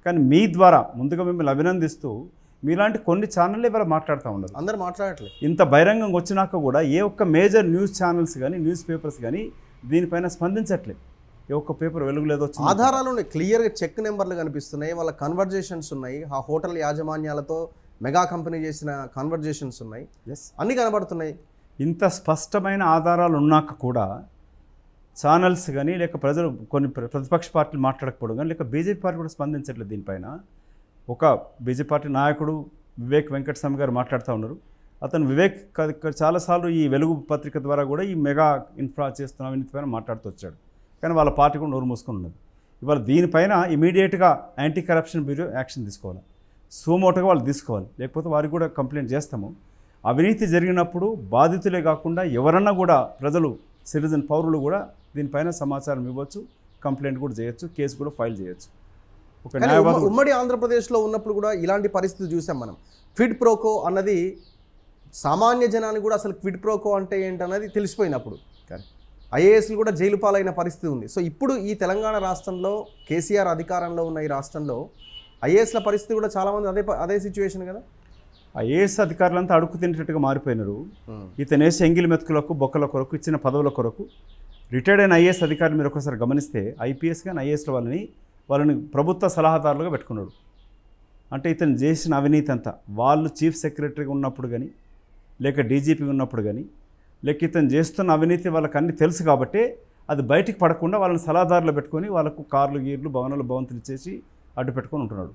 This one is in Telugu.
కానీ మీ ద్వారా ముందుగా మిమ్మల్ని అభినందిస్తూ మీలాంటి కొన్ని ఛానళ్ళు ఇవాళ మాట్లాడుతూ ఉండదు అందరు మాట్లాడట్లేదు ఇంత బహిరంగంగా వచ్చినాక కూడా ఏ ఒక్క మేజర్ న్యూస్ ఛానల్స్ కానీ న్యూస్ పేపర్స్ కానీ దీనిపైన స్పందించట్లేదు ఏ ఒక్క పేపర్ వెలుగులేదో వచ్చింది ఆధారాలు ఉన్నాయి క్లియర్గా చెక్ నెంబర్లు కనిపిస్తున్నాయి వాళ్ళ కన్వర్జేషన్స్ ఉన్నాయి ఆ హోటల్ యాజమాన్యాలతో మెగా కంపెనీ చేసిన కన్వర్జేషన్స్ ఉన్నాయి ఎస్ అన్నీ కనబడుతున్నాయి ఇంత స్పష్టమైన ఆధారాలు ఉన్నాక కూడా ఛానల్స్ కానీ లేక ప్రజలు కొన్ని ప్ర- ప్రతిపక్ష పార్టీలు మాట్లాడకపోవడం కానీ లేక బీజేపీ పార్టీ కూడా స్పందించట్లేదు దీనిపైన ఒక బీజేపీ పార్టీ నాయకుడు వివేక్ వెంకటస్వామి గారు మాట్లాడుతూ ఉన్నారు అతను వివేక్ క- క- చాలాసార్లు ఈ వెలుగు పత్రిక ద్వారా కూడా ఈ మెగా ఇన్ఫ్రా చేస్తున్నాం పైన మాట్లాడుతూ వచ్చాడు కానీ వాళ్ళ పార్టీ కూడా నోరు మూసుకొని ఉన్నది ఇవాళ దీనిపైన ఇమీడియట్గా యాంటీ కరప్షన్ బ్యూరో యాక్షన్ తీసుకోవాలి సుమోటోగా వాళ్ళు తీసుకోవాలి లేకపోతే వారికి కూడా కంప్లైంట్ చేస్తాము అవినీతి జరిగినప్పుడు బాధితులే కాకుండా ఎవరన్నా కూడా ప్రజలు సిటిజన్ పౌరులు కూడా దీనిపైన సమాచారం ఇవ్వచ్చు కంప్లైంట్ కూడా చేయొచ్చు కేసు కూడా ఫైల్ చేయొచ్చు ఒక కానీ న్యాయవాది ఉమ్మ- ఉమ్మడి ఆంధ్రప్రదేశ్లో ఉన్నప్పుడు కూడా ఇలాంటి పరిస్థితి చూసాం మనం క్విడ్ ప్రోకో అన్నది సామాన్య జనానికి కూడా అసలు క్విడ్ ప్రోకో అంటే ఏంటన్నది తెలిసిపోయింది అప్పుడు Correct. ఐఏఎస్లు కూడా జైలు పాలైన పరిస్థితి ఉంది సో ఇప్పుడు ఈ తెలంగాణ రాష్ట్రంలో కేసీఆర్ అధికారంలో ఉన్న ఈ రాష్ట్రంలో ఐఏఎస్ల పరిస్థితి కూడా చాలామంది అదే ప- అదే సిచ్యువేషన్ కదా ఆ ఏఎస్ అధికారులంతా అడుగు తినేటట్టుగా మారిపోయినారు ఇతను వేసే ఎంగిలి మెతుకులకు బొక్కల కొరకు ఇచ్చిన పదవుల కొరకు రిటైర్డ్ అయిన ఐఏఎస్ అధికారులు మీరు ఒకసారి గమనిస్తే ఐపీఎస్ కానీ ఐఏఎస్ల వాళ్ళని వాళ్ళని ప్రభుత్వ సలహాదారులుగా పెట్టుకున్నాడు అంటే ఇతను చేసిన అవినీతి అంతా వాళ్ళు చీఫ్ సెక్రటరీగా ఉన్నప్పుడు కానీ లేక డీజీపీ ఉన్నప్పుడు కానీ లేక ఇతను చేస్తున్న అవినీతి వాళ్ళకి అన్ని తెలుసు కాబట్టి అది బయటికి పడకుండా వాళ్ళని సలహాదారులు పెట్టుకొని వాళ్ళకు కార్లు గీర్లు భవనాలు భవంతులు ఇచ్చేసి అడ్డు పెట్టుకొని ఉంటున్నాడు